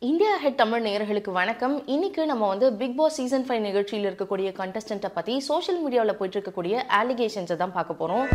India head Tamil நேயர்களுக்கு வணக்கம் இன்னைக்கு நம்ம வந்து பிக் பாஸ் சீசன் ஃபைவ் நிகழ்ச்சியில் இருக்கக்கூடிய கண்டஸ்டண்ட்டை பற்றி சோஷியல் மீடியாவில் போயிட்டு இருக்கக்கூடிய ஆலிகேஷன்ஸை தான் பார்க்க போகிறோம்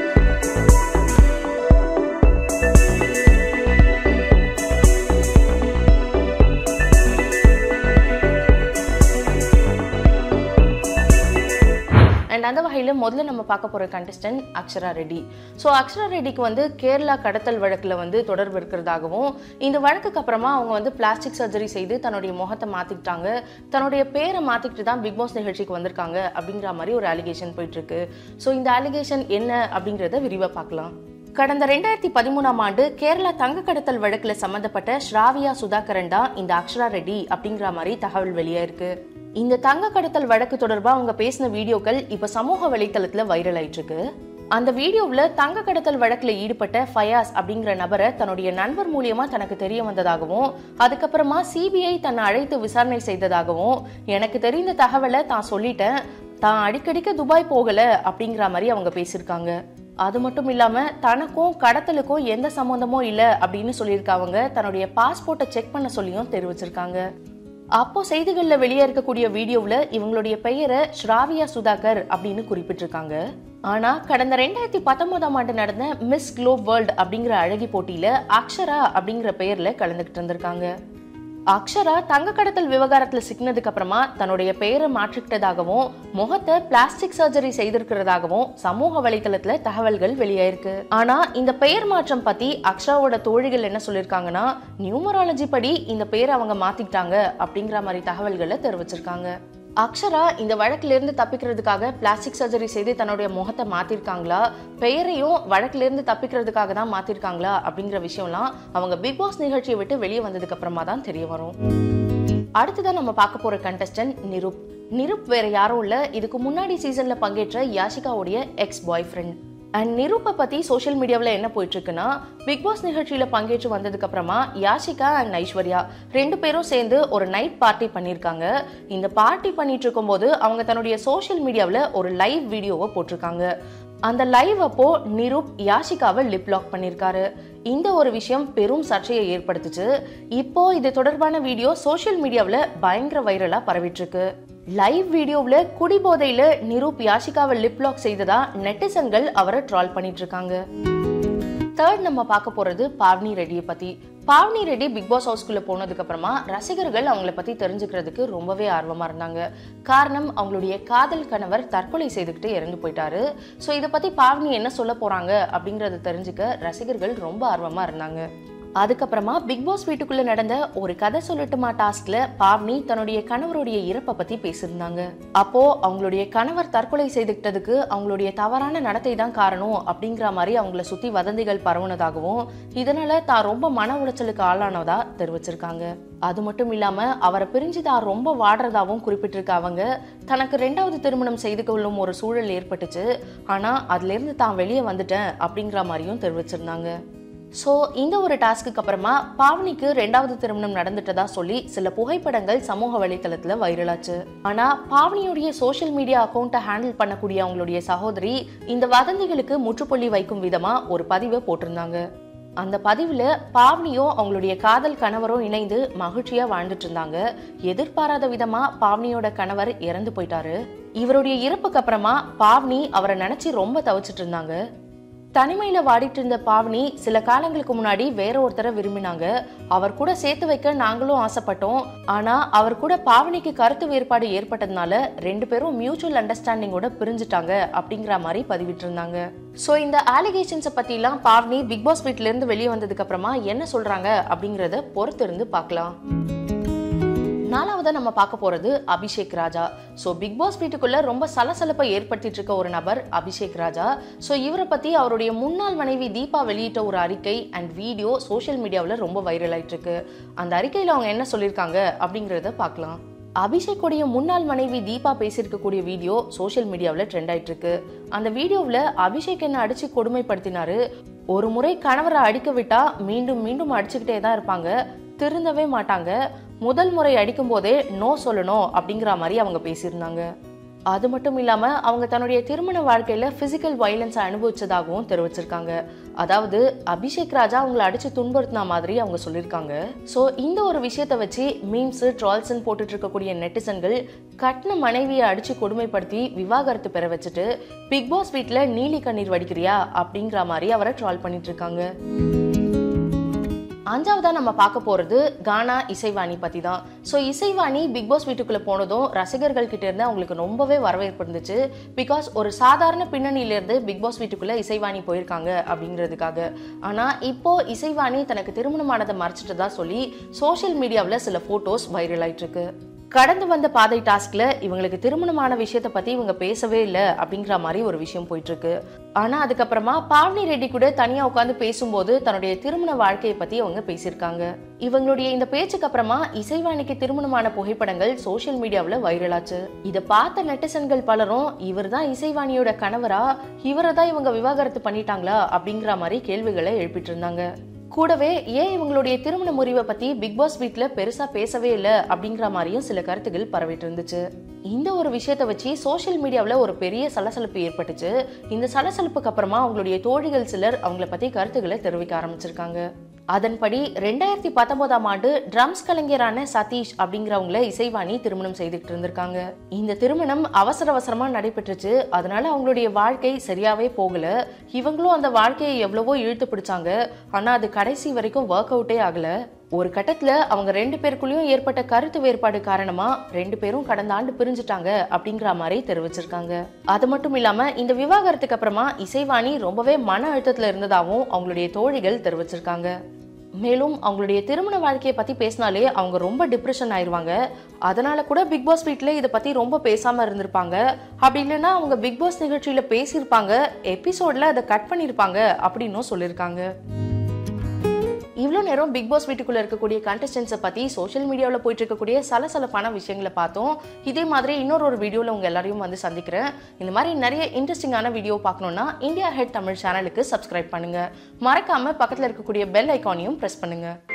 அண்ட் அந்த வகையில் முதல்ல நம்ம பார்க்க போகிற கண்டஸ்டன்ட் அக்ஷரா ரெட்டி ஸோ அக்ஷரா ரெட்டிக்கு வந்து கேரளா கடத்தல் வழக்கில் வந்து தொடர்பு இருக்கிறதாகவும் இந்த வழக்குக்கு அப்புறமா அவங்க வந்து பிளாஸ்டிக் சர்ஜரி செய்து தன்னுடைய முகத்தை மாற்றிக்கிட்டாங்க தன்னுடைய பேரை மாற்றிக்கிட்டு தான் பிக் பாஸ் நிகழ்ச்சிக்கு வந்திருக்காங்க அப்படிங்கிற மாதிரி ஒரு அலிகேஷன் போயிட்டு இருக்கு ஸோ இந்த அலிகேஷன் என்ன அப்படிங்கிறத விரிவாக பார்க்கலாம் கடந்த ரெண்டாயிரத்தி பதிமூணாம் ஆண்டு கேரளா தங்க கடத்தல் வழக்கில் சம்பந்தப்பட்ட ஸ்ராவியா சுதாகரன் தான் இந்த அக்ஷரா ரெட்டி அப்படிங்கிற மாதிரி தகவல் வெளியாயிருக்கு இந்த தங்க கடத்தல் வழக்கு தொடர்பாக அவங்க பேசின வீடியோக்கள் இப்போ சமூக வலைத்தளத்தில் வைரல் ஆயிட்டு இருக்கு அந்த வீடியோவில் தங்க கடத்தல் வழக்கில் ஈடுபட்ட ஃபயாஸ் அப்படிங்கிற நபரை தன்னுடைய நண்பர் மூலியமா தனக்கு தெரிய வந்ததாகவும் அதுக்கப்புறமா சிபிஐ தன்னை அழைத்து விசாரணை செய்ததாகவும் எனக்கு தெரிந்த தகவலை தான் சொல்லிட்டேன் தான் அடிக்கடிக்க துபாய் போகல அப்படிங்கிற மாதிரி அவங்க பேசியிருக்காங்க அது மட்டும் இல்லாம தனக்கும் கடத்தலுக்கும் எந்த சம்மந்தமும் இல்லை அப்படின்னு சொல்லியிருக்காங்க தன்னுடைய பாஸ்போர்ட்டை செக் பண்ண சொல்லியும் தெரிவிச்சிருக்காங்க அப்போ செய்திகளில் வெளியே இருக்கக்கூடிய வீடியோவில் இவங்களுடைய பெயரை ஸ்ராவியா சுதாகர் அப்படின்னு குறிப்பிட்டிருக்காங்க ஆனா கடந்த ரெண்டாயிரத்தி பத்தொன்பதாம் ஆண்டு நடந்த மிஸ் குளோப் வேர்ல்ட் அப்படிங்கிற அழகி போட்டியில அக்ஷரா அப்படிங்கிற பெயர்ல கலந்துகிட்டு இருந்திருக்காங்க அக்ஷரா தங்க கடத்தல் விவகாரத்துல சிக்கினதுக்கு அப்புறமா தன்னுடைய பெயரை மாற்றிக்கிட்டதாகவும் முகத்தை பிளாஸ்டிக் சர்ஜரி செய்திருக்கிறதாகவும் சமூக வலைத்தளத்துல தகவல்கள் வெளியாயிருக்கு ஆனா இந்த பெயர் மாற்றம் பத்தி அக்ஷராவோட தோழிகள் என்ன சொல்லியிருக்காங்கன்னா நியூமராலஜி படி இந்த பெயரை அவங்க மாத்திக்கிட்டாங்க அப்படிங்கிற மாதிரி தகவல்களை தெரிவிச்சிருக்காங்க அக்ஷரா இந்த வழக்கிலிருந்து தப்பிக்கிறதுக்காக பிளாஸ்டிக் சர்ஜரி செய்து தன்னுடைய முகத்தை மாத்திருக்காங்களா பெயரையும் வழக்கிலிருந்து தப்பிக்கிறதுக்காக தான் மாத்திருக்காங்களா அப்படிங்கிற விஷயம்லாம் அவங்க பிக் பாஸ் நிகழ்ச்சியை விட்டு வெளியே வந்ததுக்கு அப்புறமா தான் தெரிய வரும் அடுத்ததான் நம்ம பார்க்க போற கண்டஸ்டன்ட் நிருப் நிருப் வேற யாரும் இல்ல இதுக்கு முன்னாடி சீசன்ல பங்கேற்ற யாஷிகாவுடைய எக்ஸ் பாய் ஃப்ரெண்ட் அண்ட் நிரூப்பை பற்றி சோஷியல் மீடியாவில் என்ன போயிட்டு இருக்குன்னா பிக் பாஸ் நிகழ்ச்சியில் பங்கேற்று வந்ததுக்கு அப்புறமா யாஷிகா அண்ட் ஐஸ்வர்யா ரெண்டு பேரும் சேர்ந்து ஒரு நைட் பார்ட்டி பண்ணியிருக்காங்க இந்த பார்ட்டி பண்ணிட்டு இருக்கும்போது அவங்க தன்னுடைய சோஷியல் மீடியாவில் ஒரு லைவ் வீடியோவை போட்டிருக்காங்க அந்த லைவ் அப்போ நிரூப் யாஷிகாவை லிப் லாக் பண்ணியிருக்காரு இந்த ஒரு விஷயம் பெரும் சர்ச்சையை ஏற்படுத்துச்சு இப்போ இது தொடர்பான வீடியோ சோஷியல் மீடியாவில் பயங்கர வைரலாக பரவிட்டு இருக்கு லைவ் வீடியோவில் குடிபோதையில நிரூப் யாஷிகாவை லிப் லாக் செய்ததா நெட்டிசன்கள் அவரை ட்ரால் பண்ணிட்டு இருக்காங்க தேர்ட் நம்ம பார்க்க போறது பாவ்னி ரெட்டியை பத்தி பாவ்னி ரெட்டி பிக் பாஸ் ஹவுஸ்குள்ள போனதுக்கு அப்புறமா ரசிகர்கள் அவங்கள பத்தி தெரிஞ்சுக்கிறதுக்கு ரொம்பவே ஆர்வமா இருந்தாங்க காரணம் அவங்களுடைய காதல் கணவர் தற்கொலை செய்துக்கிட்டு இறந்து போயிட்டாரு ஸோ இதை பத்தி பாவ்னி என்ன சொல்ல போறாங்க அப்படிங்கறத தெரிஞ்சுக்க ரசிகர்கள் ரொம்ப ஆர்வமா இருந்தாங்க அதுக்கப்புறமா பிக் பாஸ் வீட்டுக்குள்ள நடந்த ஒரு கதை சொல்லட்டுமா டாஸ்க்ல பாவ்னி தன்னுடைய கணவருடைய இறப்பை பத்தி பேசியிருந்தாங்க அப்போ அவங்களுடைய கணவர் தற்கொலை செய்துக்கிட்டதுக்கு அவங்களுடைய தவறான நடத்தை தான் காரணம் அப்படிங்கிற மாதிரி அவங்கள சுத்தி வதந்திகள் பரவுனதாகவும் இதனால தான் ரொம்ப மன உளைச்சலுக்கு ஆளானதா தெரிவிச்சிருக்காங்க அது மட்டும் இல்லாம அவரை பிரிஞ்சு தான் ரொம்ப வாடுறதாவும் குறிப்பிட்டிருக்க அவங்க தனக்கு ரெண்டாவது திருமணம் செய்து கொள்ளும் ஒரு சூழல் ஏற்பட்டுச்சு ஆனா அதுல இருந்து தான் வெளியே வந்துட்டேன் அப்படிங்கிற மாதிரியும் தெரிவிச்சிருந்தாங்க ஸோ இந்த ஒரு டாஸ்க்கு அப்புறமா பாவனிக்கு ரெண்டாவது திருமணம் நடந்துட்டதா சொல்லி சில புகைப்படங்கள் சமூக வலைத்தளத்தில் வைரலாச்சு ஆனால் பாவனியுடைய சோஷியல் மீடியா அக்கௌண்ட்டை ஹேண்டில் பண்ணக்கூடிய அவங்களுடைய சகோதரி இந்த வதந்திகளுக்கு முற்றுப்புள்ளி வைக்கும் விதமாக ஒரு பதிவை போட்டிருந்தாங்க அந்த பதிவில் பாவ்னியும் அவங்களுடைய காதல் கணவரும் இணைந்து மகிழ்ச்சியாக வாழ்ந்துட்டு இருந்தாங்க எதிர்பாராத விதமாக பாவ்னியோட கணவர் இறந்து போயிட்டாரு இவருடைய இறப்புக்கு அப்புறமா பாவ்னி அவரை நினச்சி ரொம்ப தவிச்சிட்டு இருந்தாங்க தனிமையில வாடிட்டு இருந்த பாவனி சில காலங்களுக்கு முன்னாடி வேற ஒருத்தரை விரும்பினாங்க அவர் கூட சேர்த்து வைக்க நாங்களும் ஆசைப்பட்டோம் ஆனா அவர் கூட பாவனிக்கு கருத்து வேறுபாடு ஏற்பட்டதுனால ரெண்டு பேரும் மியூச்சுவல் அண்டர்ஸ்டாண்டிங்கோட பிரிஞ்சுட்டாங்க அப்படிங்கிற மாதிரி பதிவிட்டு இருந்தாங்க ஸோ இந்த ஆலிகேஷன்ஸை பற்றிலாம் பாவனி பிக் பாஸ் வீட்டிலேருந்து வெளியே வந்ததுக்கு அப்புறமா என்ன சொல்றாங்க அப்படிங்கிறத பொறுத்து இருந்து பார்க்கலாம் நாலாவதா நம்ம பார்க்க போறது Abhishek Raja so Bigg Boss வீட்டுக்குள்ள ரொம்ப சலசலப்பை ஏற்படுத்திட்டு இருக்க ஒரு நபர் அபிஷேக் ராஜா ஸோ இவரை பத்தி அவருடைய முன்னாள் மனைவி தீபா வெளியிட்ட ஒரு அறிக்கை அண்ட் வீடியோ சோஷியல் மீடியாவில் ரொம்ப வைரல் ஆயிட்டு இருக்கு அந்த அறிக்கையில் அவங்க என்ன சொல்லியிருக்காங்க அப்படிங்கிறத பார்க்கலாம் அபிஷேக்குடைய முன்னாள் மனைவி தீபா பேசியிருக்கக்கூடிய வீடியோ சோஷியல் மீடியாவில் ட்ரெண்ட் ஆயிட்டு இருக்கு அந்த வீடியோவில் அபிஷேக் என்ன அடிச்சு கொடுமைப்படுத்தினாரு ஒரு முறை கணவரை அடிக்க விட்டா மீண்டும் மீண்டும் அடிச்சுக்கிட்டே தான் இருப்பாங்க திருந்தவே மாட்டாங்க முதல் முறை அடிக்கும் போதே நோ சொல்லணும் அப்படிங்கிற மாதிரி அவங்க பேசியிருந்தாங்க அது மட்டும் இல்லாம அவங்க தன்னுடைய திருமண வாழ்க்கையில பிசிக்கல் வயலன்ஸ் அனுபவிச்சதாகவும் தெரிவிச்சிருக்காங்க அதாவது அபிஷேக் ராஜா அவங்கள அடிச்சு துன்புறுத்தின மாதிரி அவங்க சொல்லியிருக்காங்க ஸோ இந்த ஒரு விஷயத்தை வச்சு மீம்ஸ் ட்ரால்ஸ்ன்னு போட்டுட்டு இருக்கக்கூடிய நெட்டிசன்கள் கட்டின மனைவியை அடிச்சு கொடுமைப்படுத்தி விவாகரத்து பெற வச்சுட்டு பிக் பாஸ் வீட்டில் நீலி கண்ணீர் வடிக்கிறியா அப்படிங்கிற மாதிரி அவரை ட்ரால் பண்ணிட்டு இருக்காங்க அஞ்சாவதா நம்ம பார்க்க போறது கானா இசைவாணி பத்தி தான் ஸோ இசைவாணி பிக் பாஸ் வீட்டுக்குள்ள போனதும் ரசிகர்கள் கிட்ட இருந்து அவங்களுக்கு ரொம்பவே வரவேற்பு இருந்துச்சு பிகாஸ் ஒரு சாதாரண பின்னணியில இருந்து பிக் பாஸ் வீட்டுக்குள்ள இசைவாணி போயிருக்காங்க அப்படிங்கிறதுக்காக ஆனா இப்போ இசைவாணி தனக்கு திருமணமானதை மறைச்சிட்டதா சொல்லி சோஷியல் மீடியாவில் சில போட்டோஸ் வைரல் ஆயிட்டு இருக்கு கடந்து வந்த பாதை டாஸ்க்ல இவங்களுக்கு திருமணமான விஷயத்தை பத்தி இவங்க பேசவே இல்லை அப்படிங்கிற மாதிரி ஒரு விஷயம் போயிட்டு இருக்கு ஆனா அதுக்கப்புறமா பாவனி ரெட்டி கூட தனியா உட்காந்து பேசும்போது தன்னுடைய திருமண வாழ்க்கையை பத்தி அவங்க பேசியிருக்காங்க இவங்களுடைய இந்த பேச்சுக்கு அப்புறமா இசைவாணிக்கு திருமணமான புகைப்படங்கள் சோஷியல் மீடியாவில் வைரலாச்சு இதை பார்த்த நெட்டிசன்கள் பலரும் இவர் தான் இசைவாணியோட கணவரா இவரை தான் இவங்க விவாகரத்து பண்ணிட்டாங்களா அப்படிங்கிற மாதிரி கேள்விகளை எழுப்பிட்டு இருந்தாங்க கூடவே ஏன் இவங்களுடைய திருமண முறிவை பத்தி பிக் பாஸ் வீட்ல பெருசா பேசவே இல்லை அப்படிங்கிற மாதிரியும் சில கருத்துகள் பரவிட்டு இருந்துச்சு இந்த ஒரு விஷயத்தை வச்சு சோஷியல் மீடியாவில் ஒரு பெரிய சலசலப்பு ஏற்பட்டுச்சு இந்த சலசலப்புக்கு அப்புறமா அவங்களுடைய தோழிகள் சிலர் அவங்கள பத்தி கருத்துக்களை தெரிவிக்க ஆரம்பிச்சிருக்காங்க அதன்படி ரெண்டாயிரத்தி பத்தொன்பதாம் ஆண்டு ட்ரம்ஸ் கலைஞரான சதீஷ் அப்படிங்கிறவங்கள இசைவாணி திருமணம் செய்துட்டு இருந்திருக்காங்க இந்த திருமணம் அவசர அவசரமா நடைபெற்றுச்சு அதனால அவங்களுடைய வாழ்க்கை சரியாவே போகல இவங்களும் அந்த வாழ்க்கையை எவ்வளவோ இழுத்து பிடிச்சாங்க ஆனா அது கடைசி வரைக்கும் ஒர்க் அவுட்டே ஆகல ஒரு கட்டத்துல அவங்க ரெண்டு பேருக்குள்ளயும் ஏற்பட்ட கருத்து வேறுபாடு காரணமா ரெண்டு பேரும் கடந்த ஆண்டு பிரிஞ்சுட்டாங்க அப்படிங்கிற மாதிரி தெரிவிச்சிருக்காங்க அது மட்டும் இல்லாம இந்த விவாகரத்துக்கு அப்புறமா இசைவாணி ரொம்பவே மன அழுத்தத்துல இருந்ததாகவும் அவங்களுடைய தோழிகள் தெரிவிச்சிருக்காங்க மேலும் அவங்களுடைய திருமண வாழ்க்கையை பத்தி பேசினாலே அவங்க ரொம்ப டிப்ரெஷன் ஆயிருவாங்க அதனால கூட பிக் பாஸ் வீட்ல இதை பத்தி ரொம்ப பேசாம இருந்திருப்பாங்க அப்படி இல்லைன்னா அவங்க பிக் பாஸ் நிகழ்ச்சியில பேசியிருப்பாங்க எபிசோட்ல அதை கட் பண்ணியிருப்பாங்க அப்படின்னும் சொல்லியிருக்காங்க இவ்வளோ நேரம் பிக் பாஸ் வீட்டுக்குள்ள இருக்கக்கூடிய கண்டஸ்டன்ஸை பத்தி சோஷியல் மீடியாவில் போயிட்டு இருக்கக்கூடிய சலசலப்பான விஷயங்களை பார்த்தோம் இதே மாதிரி இன்னொரு ஒரு வீடியோவில் உங்க எல்லாரையும் வந்து சந்திக்கிறேன் இந்த மாதிரி நிறைய இன்ட்ரெஸ்டிங்கான வீடியோ பார்க்கணும்னா இந்தியா ஹெட் தமிழ் சேனலுக்கு சப்ஸ்கிரைப் பண்ணுங்க மறக்காம பக்கத்தில் இருக்கக்கூடிய பெல் ஐக்கானையும் ப்ரெஸ் பண்ணுங்க